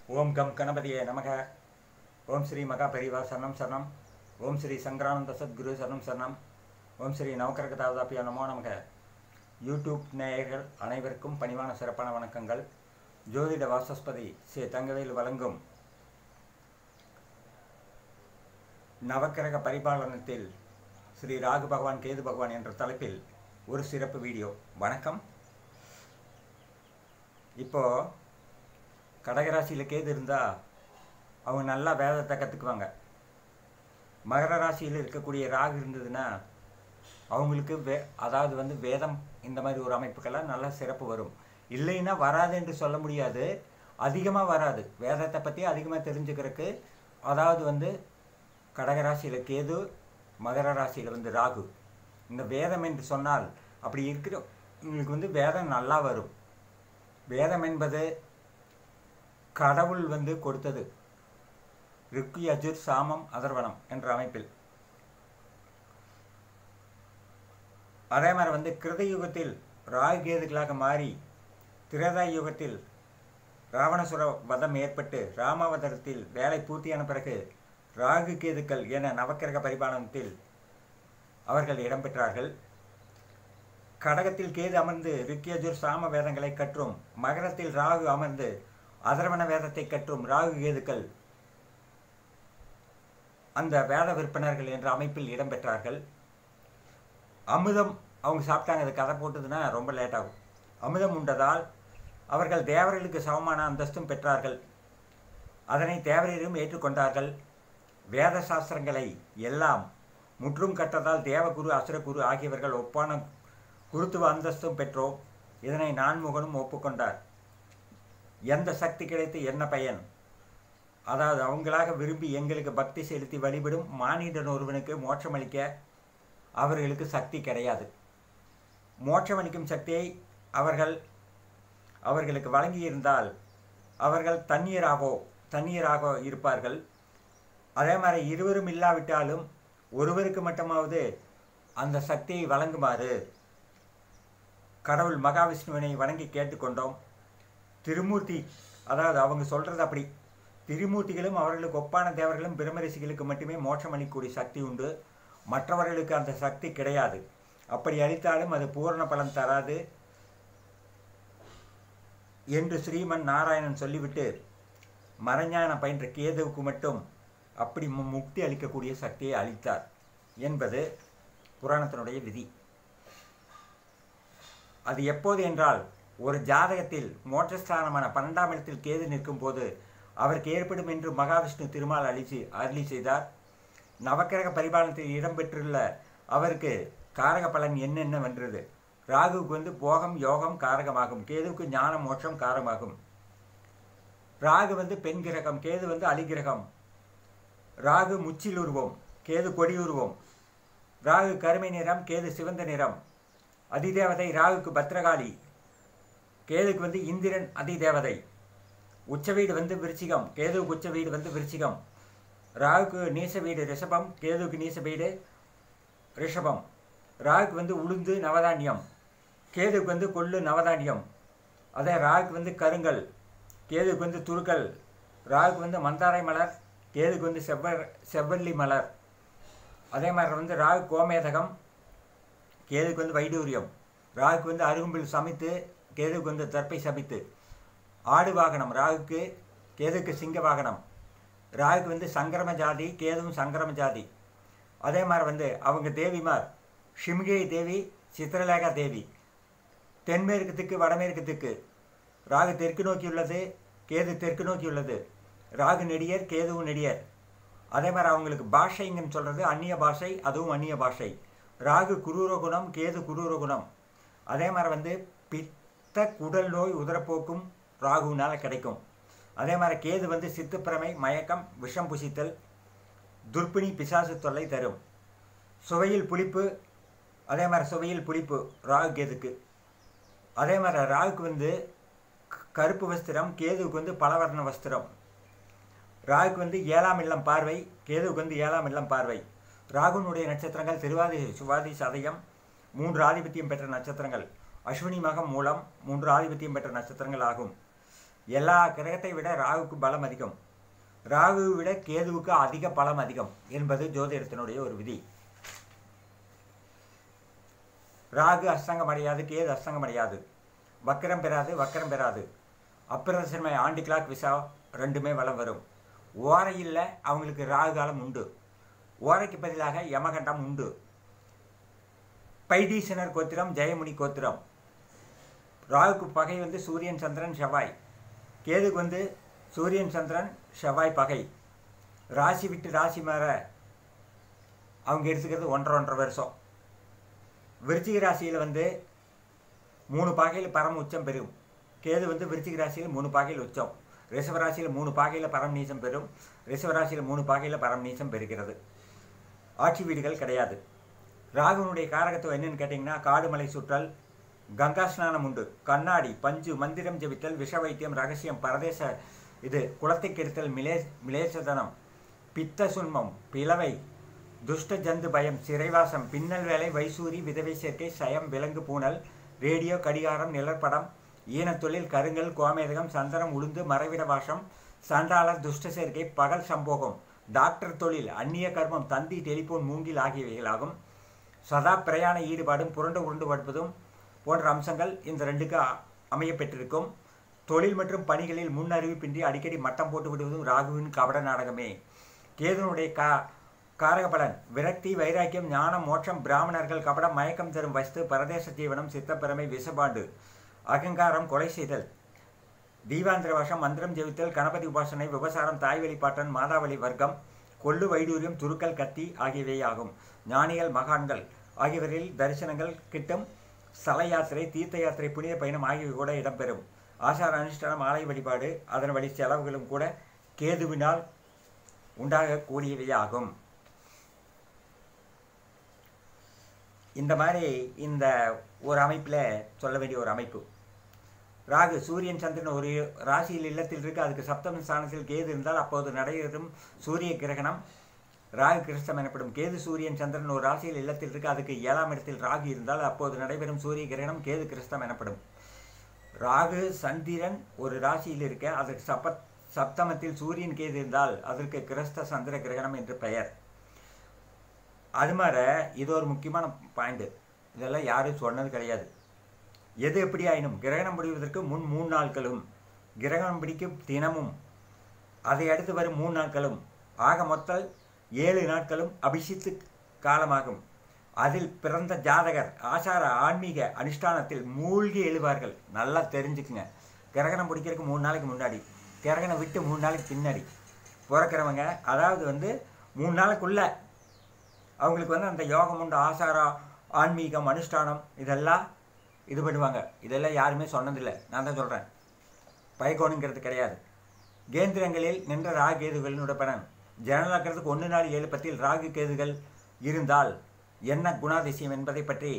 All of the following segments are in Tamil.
ஓம் கம் கணபதியே நமக ஓம் ஸ்ரீ மகா பெரிவா சரணம் சரணம் ஓம் ஸ்ரீ சங்கரானந்த சத்குரு சரணம் சரணம் ஓம் ஸ்ரீ நவக்கரகதாவதாப்பியா நமோ நமக யூடியூப் நேயர்கள் அனைவருக்கும் பணிவான சிறப்பான வணக்கங்கள் ஜோதிட வாசஸ்பதி ஸ்ரீ தங்கவேல் வழங்கும் நவக்கிரக பரிபாலனத்தில் ஸ்ரீ ராகு பகவான் கேது பகவான் என்ற தலைப்பில் ஒரு சிறப்பு வீடியோ வணக்கம் இப்போ கடகராசியில் கேது இருந்தால் அவங்க நல்லா வேதத்தை கற்றுக்குவாங்க மகர ராசியில் இருக்கக்கூடிய ராகு இருந்ததுன்னா அவங்களுக்கு வே அதாவது வந்து வேதம் இந்த மாதிரி ஒரு அமைப்புக்கெல்லாம் நல்லா சிறப்பு வரும் இல்லைன்னா வராது என்று சொல்ல முடியாது அதிகமாக வராது வேதத்தை பற்றி அதிகமாக தெரிஞ்சுக்கிறதுக்கு அதாவது வந்து கடகராசியில் கேது மகர ராசியில் வந்து ராகு இந்த வேதம் என்று சொன்னால் அப்படி இருக்கிற உங்களுக்கு வந்து வேதம் நல்லா வரும் வேதம் என்பது கடவுள் வந்து கொடுத்தது ரிக்கு அஜுர் சாமம் அதர்வனம் என்ற அமைப்பில் அதே மாதிரி வந்து கிருத யுகத்தில் ராகு கேதுகளாக மாறி திரேதா யுகத்தில் ராவணசுர வதம் ஏற்பட்டு ராமாவதரத்தில் வேலை பூர்த்தியான பிறகு ராகு கேதுக்கள் என நவக்கிரக பரிபாலனத்தில் அவர்கள் இடம்பெற்றார்கள் கடகத்தில் கேது அமர்ந்து ரிக்கியஜுர் சாம வேதங்களை கற்றும் மகரத்தில் ராகு அமர்ந்து அதர்வன வேதத்தை கற்றும் ராகு கேதுக்கள் அந்த வேத விற்பனர்கள் என்ற அமைப்பில் இடம்பெற்றார்கள் அமுதம் அவங்க சாப்பிட்டாங்க அது கதை போட்டதுன்னா ரொம்ப லேட் ஆகும் அமுதம் உண்டதால் அவர்கள் தேவர்களுக்கு சமமான அந்தஸ்தும் பெற்றார்கள் அதனை தேவரையும் ஏற்றுக்கொண்டார்கள் வேத சாஸ்திரங்களை எல்லாம் முற்றும் கற்றதால் தேவகுரு அசுரகுரு ஆகியவர்கள் ஒப்பான குருத்துவ அந்தஸ்தும் பெற்றோம் இதனை நான்முகனும் ஒப்புக்கொண்டார் எந்த சக்தி கிடைத்து என்ன பயன் அதாவது அவங்களாக விரும்பி எங்களுக்கு பக்தி செலுத்தி வழிபடும் மானிடன் ஒருவனுக்கு மோட்சமளிக்க அவர்களுக்கு சக்தி கிடையாது மோட்சமளிக்கும் சக்தியை அவர்கள் அவர்களுக்கு வழங்கியிருந்தால் அவர்கள் தண்ணீராகோ தண்ணீராக இருப்பார்கள் அதே மாதிரி இருவரும் இல்லாவிட்டாலும் ஒருவருக்கு மட்டுமாவது அந்த சக்தியை வழங்குமாறு கடவுள் மகாவிஷ்ணுவினை வணங்கி கேட்டுக்கொண்டோம் திருமூர்த்தி அதாவது அவங்க சொல்கிறது அப்படி திருமூர்த்திகளும் அவர்களுக்கு ஒப்பான தேவர்களும் பிரம்மரிசிகளுக்கு மட்டுமே மோட்சம் அளிக்கக்கூடிய சக்தி உண்டு மற்றவர்களுக்கு அந்த சக்தி கிடையாது அப்படி அளித்தாலும் அது பூரண பலன் தராது என்று ஸ்ரீமன் நாராயணன் சொல்லிவிட்டு மறைஞானம் பயின்ற கேதுவுக்கு மட்டும் அப்படி முக்தி அளிக்கக்கூடிய சக்தியை அளித்தார் என்பது புராணத்தினுடைய விதி அது எப்போது என்றால் ஒரு ஜாதகத்தில் மோட்சஸ்தானமான பன்னெண்டாம் இடத்தில் கேது நிற்கும் போது அவருக்கு ஏற்படும் என்று மகாவிஷ்ணு திருமால் அழிச்சு அருளி செய்தார் நவக்கிரக பரிபாலனத்தில் இடம்பெற்றுள்ள அவருக்கு காரக பலன் என்னென்ன வென்றது ராகுவுக்கு வந்து போகம் யோகம் காரகமாகும் கேதுவுக்கு ஞான மோட்சம் காரமாகும் ராகு வந்து பெண் கிரகம் கேது வந்து அலிகிரகம் ராகு முச்சில் உருவம் கேது கொடி உருவம் ராகு கருமை நிறம் கேது சிவந்த நிறம் அதிதேவதை ராகுக்கு பத்ரகாளி கேதுக்கு வந்து இந்திரன் அதிதேவதை உச்ச வீடு வந்து விருச்சிகம் கேதுவுக்கு உச்ச வீடு வந்து விருச்சிகம் ராகுக்கு நீச வீடு ரிஷபம் கேதுவுக்கு நீச வீடு ரிஷபம் ராகுக்கு வந்து உளுந்து நவதானியம் கேதுவுக்கு வந்து கொள்ளு நவதானியம் அதே ராகுக்கு வந்து கருங்கல் கேதுவுக்கு வந்து துருக்கல் ராகுக்கு வந்து மந்தாரை மலர் கேதுக்கு வந்து செவ்வ செவ்வல்லி மலர் அதே மாதிரி வந்து ராகு கோமேதகம் கேதுக்கு வந்து வைடூரியம் ராகுக்கு வந்து அருகும்பில் சமைத்து கேதுக்கு வந்து தற்பை சமைத்து ஆடு வாகனம் ராகுக்கு கேதுக்கு சிங்க வாகனம் ராகுக்கு வந்து சங்கரம ஜாதி கேதுவும் சங்கரம ஜாதி அதே மாதிரி வந்து அவங்க தேவிமார் ஷிம்கை தேவி சித்திரலேகா தேவி தென்மேற்கு திக்கு வடமேற்கு திக்கு ராகு தெற்கு நோக்கி உள்ளது கேது தெற்கு நோக்கி உள்ளது ராகு நெடியர் கேதுவும் நெடியர் அதே மாதிரி அவங்களுக்கு பாஷைங்கன்னு சொல்கிறது அந்நிய பாஷை அதுவும் அந்நிய பாஷை ராகு குரூர குணம் கேது குரூர குணம் அதே மாதிரி வந்து பித்த குடல் நோய் உதரப்போக்கும் ராகுனால் கிடைக்கும் அதே மாதிரி கேது வந்து சித்துப்பிரமை மயக்கம் விஷம் புசித்தல் துர்ப்பிணி பிசாசு தொல்லை தரும் சுவையில் புளிப்பு அதே மாதிரி சுவையில் புளிப்பு ராகு கேதுக்கு அதே மாதிரி ராகுக்கு வந்து கருப்பு வஸ்திரம் கேதுவுக்கு வந்து பலவர்ண வஸ்திரம் ராகுக்கு வந்து ஏழாம் இல்லம் பார்வை கேதுவுக்கு வந்து ஏழாம் இல்லம் பார்வை ராகுனுடைய நட்சத்திரங்கள் திருவாதி சுவாதி சதயம் மூன்று ஆதிபத்தியம் பெற்ற நட்சத்திரங்கள் அஸ்வினி மகம் மூலம் மூன்று ஆதிபத்தியம் பெற்ற நட்சத்திரங்கள் ஆகும் எல்லா கிரகத்தை விட ராகுக்கு பலம் அதிகம் ராகுவை விட கேதுவுக்கு அதிக பலம் அதிகம் என்பது ஜோதிடத்தினுடைய ஒரு விதி ராகு அஸ்தங்கம் அடையாது கேது அஸ்தங்கம் அடையாது வக்கரம் பெறாது வக்கரம் பெறாது அப்பிரதசன்மை ஆண்டி கிளாக் விசா ரெண்டுமே வலம் வரும் ஓரையில் அவங்களுக்கு ராகு காலம் உண்டு ஓரைக்கு பதிலாக யமகண்டம் உண்டு பைதீசனர் கோத்திரம் ஜெயமுனி கோத்திரம் ராகுக்கு பகை வந்து சூரியன் சந்திரன் செவ்வாய் கேதுக்கு வந்து சூரியன் சந்திரன் செவ்வாய் பகை ராசி விட்டு ராசி மாற அவங்க எடுத்துக்கிறது ஒன்றரை ஒன்றரை வருஷம் விருச்சிக ராசியில் வந்து மூணு பாகையில் பரம் உச்சம் பெறும் கேது வந்து விருச்சிக ராசியில் மூணு பாகையில் உச்சம் ரிஷப ராசியில் மூணு பாகையில் பரம் நீசம் பெறும் ரிஷப ராசியில் மூணு பாகையில் பரம் நீசம் பெறுகிறது ஆட்சி வீடுகள் கிடையாது ராகுனுடைய காரகத்துவம் என்னன்னு கேட்டிங்கன்னா காடுமலை சுற்றல் கங்கா ஸ்நானம் உண்டு கண்ணாடி பஞ்சு மந்திரம் ஜெபித்தல் விஷ வைத்தியம் ரகசியம் பரதேச இது குளத்தை கெடுத்தல் மிலே மிலேசதனம் பித்த சுன்மம் பிளவை துஷ்ட ஜந்து பயம் சிறைவாசம் பின்னல் வேலை வைசூரி விதவை சேர்க்கை சயம் விலங்கு பூனல் ரேடியோ கடிகாரம் நிழற்படம் ஈனத்தொழில் கருங்கல் கோமேதகம் சந்தனம் உளுந்து மறைவிட வாசம் சண்டாளர் துஷ்ட சேர்க்கை பகல் சம்போகம் டாக்டர் தொழில் அந்நிய கர்மம் தந்தி டெலிபோன் மூங்கில் ஆகியவைகளாகும் சதா பிரயாண ஈடுபாடும் புரண்டு உருண்டு படுப்பதும் போன்ற அம்சங்கள் இந்த ரெண்டுக்கு அ- அமையப் பெற்றிருக்கும் தொழில் மற்றும் பணிகளில் முன் அறிவிப்பின்றி அடிக்கடி மட்டம் போட்டு விடுவதும் ராகுவின் கபட நாடகமே கேதுனுடைய கா காரக பலன் விரக்தி வைராக்கியம் ஞானம் மோட்சம் பிராமணர்கள் கபடம் மயக்கம் தரும் வஸ்து பரதேச ஜீவனம் சித்தப்பிரமை விஷபாண்டு அகங்காரம் கொலை செய்தல் தீவாந்திர வசம் மந்திரம் ஜெபித்தல் கணபதி உபாசனை விபசாரம் தாய் வழிபாட்டன் மாதாவளி வர்க்கம் கொள்ளு வைடூரியம் துருக்கல் கத்தி ஆகியவை ஆகும் ஞானிகள் மகான்கள் ஆகியவரில் தரிசனங்கள் கிட்டும் ஸ்தல யாத்திரை தீர்த்த யாத்திரை புனித பயணம் ஆகியவை கூட இடம்பெறும் ஆசார அனுஷ்டானம் ஆலய வழிபாடு அதன் வழி செலவுகளும் கூட கேதுவினால் உண்டாகக்கூடியவையாகும் இந்த மாதிரி இந்த ஒரு அமைப்பில் சொல்ல வேண்டிய ஒரு அமைப்பு ராகு சூரியன் சந்திரன் ஒரு ராசியில் இல்லத்தில் இருக்கு அதுக்கு சப்தம ஸ்தானத்தில் கேது இருந்தால் அப்போது நடைபெறும் சூரிய கிரகணம் ராகு கிருஷ்ணம் எனப்படும் கேது சூரியன் சந்திரன் ஒரு ராசியில் இல்லத்தில் இருக்கு அதுக்கு ஏழாம் இடத்தில் ராகு இருந்தால் அப்போது நடைபெறும் சூரிய கிரகணம் கேது கிருஷ்ணம் எனப்படும் ராகு சந்திரன் ஒரு ராசியில் இருக்க அதற்கு சப்ப சப்தமத்தில் சூரியன் கேது இருந்தால் அதற்கு கிரஸ்த சந்திர கிரகணம் என்று பெயர் அது மாதிரி இது ஒரு முக்கியமான பாயிண்ட் இதெல்லாம் யாரும் சொன்னது கிடையாது எது எப்படி ஆயினும் கிரகணம் முடிவதற்கு முன் மூணு நாட்களும் கிரகணம் பிடிக்கும் தினமும் அதை அடுத்து வரும் மூணு நாட்களும் ஆக மொத்தம் ஏழு நாட்களும் அபிஷித்து காலமாகும் அதில் பிறந்த ஜாதகர் ஆசார ஆன்மீக அனுஷ்டானத்தில் மூழ்கி எழுவார்கள் நல்லா தெரிஞ்சுக்குங்க கிரகணம் பிடிக்கிறதுக்கு மூணு நாளைக்கு முன்னாடி கிரகணம் விட்டு மூணு நாளைக்கு பின்னாடி பிறக்கிறவங்க அதாவது வந்து மூணு நாளைக்குள்ள அவங்களுக்கு வந்து அந்த யோகம் உண்டு ஆசாரா ஆன்மீகம் அனுஷ்டானம் இதெல்லாம் இது பண்ணுவாங்க இதெல்லாம் யாருமே சொன்னதில்லை நான் தான் சொல்கிறேன் பைகோனுங்கிறது கிடையாது கேந்திரங்களில் நின்ற ராகு கேதுகளினுடைய பலன் ஜனநாக்கிறதுக்கு ஒன்று நாள் ஏழு பத்தில் ராகு கேதுகள் இருந்தால் என்ன குணாதிசயம் என்பதை பற்றி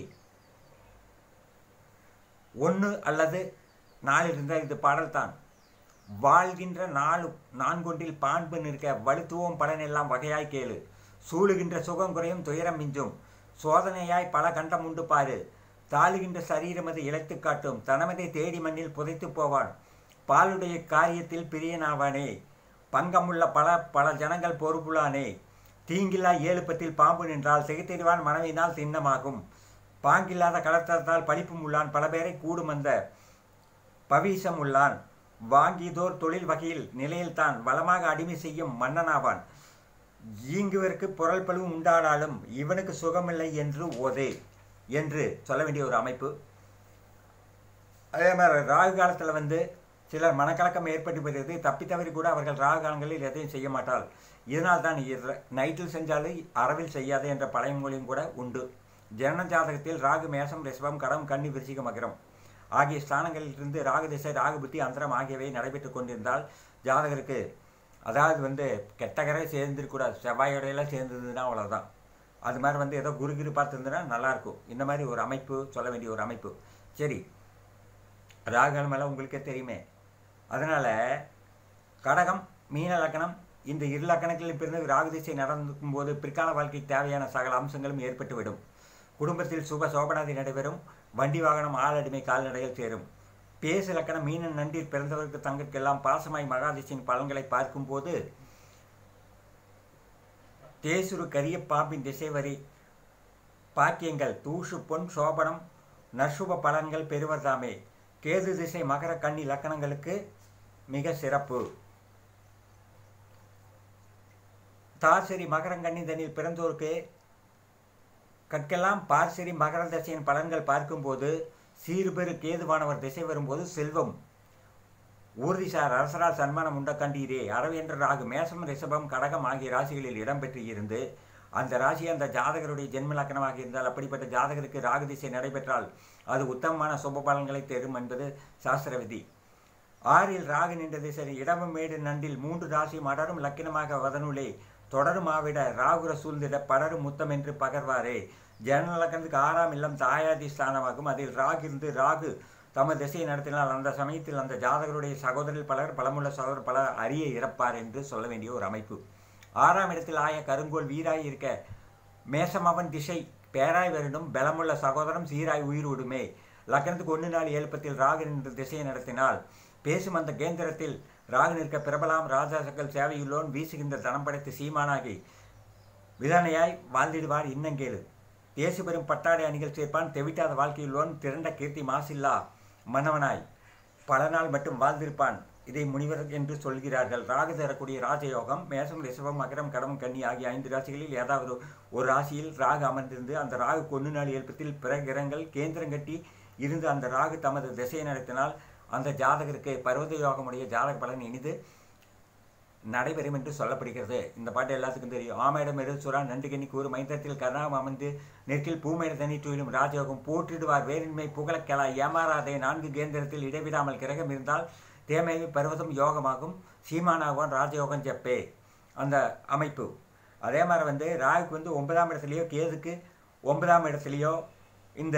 ஒன்று அல்லது நாள் இருந்தால் இது பாடல்தான் வாழ்கின்ற நாள் நான்கொன்றில் பான்பு நிற்க வலுத்துவோம் பலன் எல்லாம் வகையாய் கேளு சூழுகின்ற சுகம் குறையும் துயரம் மிஞ்சும் சோதனையாய் பல கண்டம் உண்டு பாரு தாழுகின்ற சரீரமது இழைத்து காட்டும் தனமதை தேடி மண்ணில் புதைத்து போவான் பாலுடைய காரியத்தில் பிரியனாவானே பங்கமுள்ள பல பல ஜனங்கள் பொறுப்புளானே தீங்கில்லா ஏழு பத்தில் பாம்பு நின்றால் திகைத்திடுவான் மனைவினால் திண்ணமாகும் பாங்கில்லாத கலத்தத்தால் பழிப்பும் உள்ளான் பல பேரை கூடும் அந்த பவீசம் உள்ளான் வாங்கியதோர் தொழில் வகையில் நிலையில்தான் வளமாக அடிமை செய்யும் மன்னனாவான் ஈங்குவருக்கு பொருள் பழுவும் உண்டானாலும் இவனுக்கு சுகமில்லை என்று ஓதே என்று சொல்ல வேண்டிய ஒரு அமைப்பு அதே மாதிரி ராகு காலத்தில் வந்து சிலர் மனக்கலக்கம் ஏற்பட்டு வருகிறது தப்பி தவறி கூட அவர்கள் ராகு காலங்களில் எதையும் செய்ய மாட்டாள் இதனால் தான் இர- நைட்டில் செஞ்சாலும் அரவில் செய்யாதே என்ற பழையமொழியும் கூட உண்டு ஜனன ஜாதகத்தில் ராகு மேசம் ரிஷபம் கடம் கன்னி விருச்சிக மகரம் ஆகிய ஸ்தானங்களிலிருந்து ராகு திசை ராகு புத்தி அந்தரம் ஆகியவை நடைபெற்று கொண்டிருந்தால் ஜாதகருக்கு அதாவது வந்து கெட்டகரை சேர்ந்துருக்கூடாது செவ்வாயோடையெல்லாம் சேர்ந்ததுன்னா அவ்வளோதான் அது மாதிரி வந்து ஏதோ குரு குரு பார்த்துருந்துன்னா நல்லாயிருக்கும் இந்த மாதிரி ஒரு அமைப்பு சொல்ல வேண்டிய ஒரு அமைப்பு சரி ராகுகாலம் எல்லாம் உங்களுக்கே தெரியுமே அதனால் கடகம் மீன லக்கணம் இந்த இரு லக்கணங்களில் பிறந்து ராகு திசை நடக்கும் போது பிற்கால வாழ்க்கைக்கு தேவையான சகல அம்சங்களும் ஏற்பட்டுவிடும் குடும்பத்தில் சுப சோபனாதி நடைபெறும் வண்டி வாகனம் ஆளடிமை கால்நடைகள் சேரும் பேசு லக்கணம் மீனன் நன்றீர் பிறந்தவருக்கு தங்கற்கெல்லாம் பாசமாய் மகாதிசியின் பலன்களை பார்க்கும்போது தேசுரு கரிய பாம்பின் திசை வரி பாக்கியங்கள் தூஷு பொன் சோபனம் நர்சுப பலன்கள் பெறுவர்தாமே கேது திசை மகர கன்னி லக்கணங்களுக்கு மிக சிறப்பு தாசரி மகரங்கன்னிதனில் பிறந்தோருக்கு கற்கெல்லாம் பார்சரி மகர தசையின் பலன்கள் பார்க்கும்போது சீர்பெரு கேதுவானவர் திசை வரும்போது செல்வம் ஊர்திசார் அரசரால் சன்மானம் உண்ட கண்டீரே அரவேந்திர ராகு மேசம் ரிஷபம் கடகம் ஆகிய ராசிகளில் இடம்பெற்று இருந்து அந்த ராசி அந்த ஜாதகருடைய ஜென்ம லக்கணமாக இருந்தால் அப்படிப்பட்ட ஜாதகருக்கு ராகு திசை நடைபெற்றால் அது உத்தமமான சுப பலன்களை தரும் என்பது சாஸ்திர விதி ஆறில் ராகு நின்ற திசை இடமும் மேடு நண்டில் மூன்று ராசியும் அடரும் லக்கினமாக வதனுளே தொடரும் ஆவிட ராகுர சூழ்ந்திட படரும் முத்தம் என்று பகர்வாரே ஜன லக்கணத்துக்கு ஆறாம் இல்லம் தாயாதி ஸ்தானமாகும் அதில் ராகு இருந்து ராகு தமது திசையை நடத்தினால் அந்த சமயத்தில் அந்த ஜாதகருடைய சகோதரில் பலர் பலமுள்ள சகோதரர் பலர் அரிய இறப்பார் என்று சொல்ல வேண்டிய ஒரு அமைப்பு ஆறாம் இடத்தில் ஆய கருங்கோல் வீராய் இருக்க மேசமவன் திசை பேராய் வருடும் பலமுள்ள சகோதரம் சீராய் உயிர் விடுமே லக்னத்துக்கு ஒன்று நாள் ஏழுப்பத்தில் ராகு நின்ற திசையை நடத்தினால் பேசும் அந்த கேந்திரத்தில் ராகு நிற்க பிரபலாம் ராஜாசக்கள் சேவையுள்ளோன் வீசுகின்ற தனம் படைத்து சீமானாகி விதனையாய் வாழ்ந்திடுவார் இன்னங்கேளு தேசு பெரும் பட்டாடை அணிகள் சேர்ப்பான் தெவிட்டாத வாழ்க்கையுள்ளோன் திரண்ட கீர்த்தி மாசில்லா மன்னவனாய் பல நாள் மட்டும் வாழ்ந்திருப்பான் இதை முனிவர் என்று சொல்கிறார்கள் ராகு தரக்கூடிய ராஜயோகம் மேசம் ரிஷபம் மகரம் கடகம் கன்னி ஆகிய ஐந்து ராசிகளில் ஏதாவது ஒரு ராசியில் ராகு அமர்ந்திருந்து அந்த ராகு கொண்டு நாள் எழுப்பத்தில் பிற கிரகங்கள் கேந்திரம் கட்டி இருந்து அந்த ராகு தமது திசையை நடத்தினால் அந்த ஜாதகருக்கு பர்வத யோகமுடைய ஜாதக பலன் இனிது நடைபெறும் என்று சொல்லப்படுகிறது இந்த பாட்டு எல்லாத்துக்கும் தெரியும் ஆமையிடம் எழுசுரா நண்டு கண்ணி கூறு மைந்தத்தில் கருணாம் அமர்ந்து நெற்கில் பூமையிட தனி துயிலும் ராஜயோகம் போற்றிடுவார் வேரின்மை புகழக்கலா ஏமாறாதே நான்கு கேந்திரத்தில் இடைவிடாமல் கிரகம் இருந்தால் தேமைவி பர்வதம் யோகமாகும் சீமானாகுவான் ராஜயோகம் ஜப்பே அந்த அமைப்பு அதே மாதிரி வந்து ராகுக்கு வந்து ஒன்பதாம் இடத்துலையோ கேதுக்கு ஒன்பதாம் இடத்துலையோ இந்த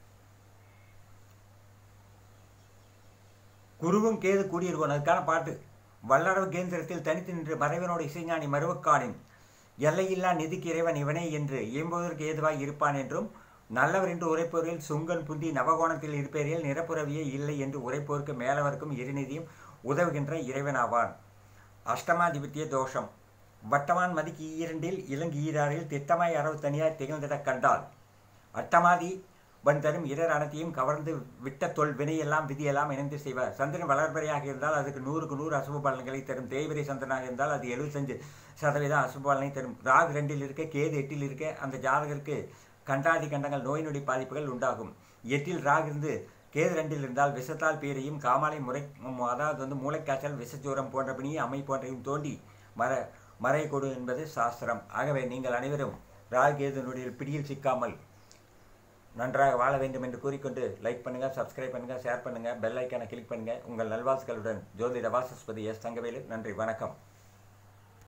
குருவும் கேது கூடியிருக்கும் அதுக்கான பாட்டு வல்லரவு கேந்திரத்தில் தனித்து நின்று மறைவனோட இசைஞானி மருவக்காடின் எல்லையில்லா நிதிக்கு இறைவன் இவனே என்று இயம்புவதற்கு ஏதுவாய் இருப்பான் என்றும் நல்லவர் என்று உரைப்போரில் சுங்கன் புந்தி நவகோணத்தில் இருப்பேரில் நிரப்புறவியே இல்லை என்று உரைப்போருக்கு மேலவருக்கும் இருநிதியும் உதவுகின்ற இறைவனாவான் அஷ்டமாதிபத்திய தோஷம் வட்டமான் மதிக்கு ஈரண்டில் இலங்கு ஈராறில் திட்டமாய் அரவு தனியார் திகழ்ந்திட கண்டால் அட்டமாதி வன் தரும் இடர் அனைத்தையும் கவர்ந்து விட்ட தொல் வினையெல்லாம் விதியெல்லாம் இணைந்து செய்வார் சந்திரன் வளர்பறையாக இருந்தால் அதுக்கு நூறுக்கு நூறு அசுப பலன்களை தரும் தேய்பிரை சந்திரனாக இருந்தால் அது எழுபத்தஞ்சு சதவீதம் அசுப பலனை தரும் ராகு ரெண்டில் இருக்க கேது எட்டில் இருக்க அந்த ஜாதகருக்கு கண்டாதி கண்டங்கள் நோய் நொடி பாதிப்புகள் உண்டாகும் எட்டில் ராகு இருந்து கேது ரெண்டில் இருந்தால் விஷத்தால் பீரையும் காமாலை முறை அதாவது வந்து மூளைக்காய்ச்சல் விஷச்சூரம் போன்ற பிணியை அமை போன்றையும் தோண்டி மர மறை கொடு என்பது சாஸ்திரம் ஆகவே நீங்கள் அனைவரும் ராகு கேதுனுடைய பிடியில் சிக்காமல் நன்றாக வாழ வேண்டும் என்று கூறிக்கொண்டு லைக் பண்ணுங்கள் சப்ஸ்கிரைப் பண்ணுங்கள் ஷேர் பண்ணுங்கள் பெல் ஐக்கானை கிளிக் பண்ணுங்கள் உங்கள் நல்வாசுகளுடன் ஜோதிட வாசஸ்பதி எஸ் தங்கவேலு நன்றி வணக்கம்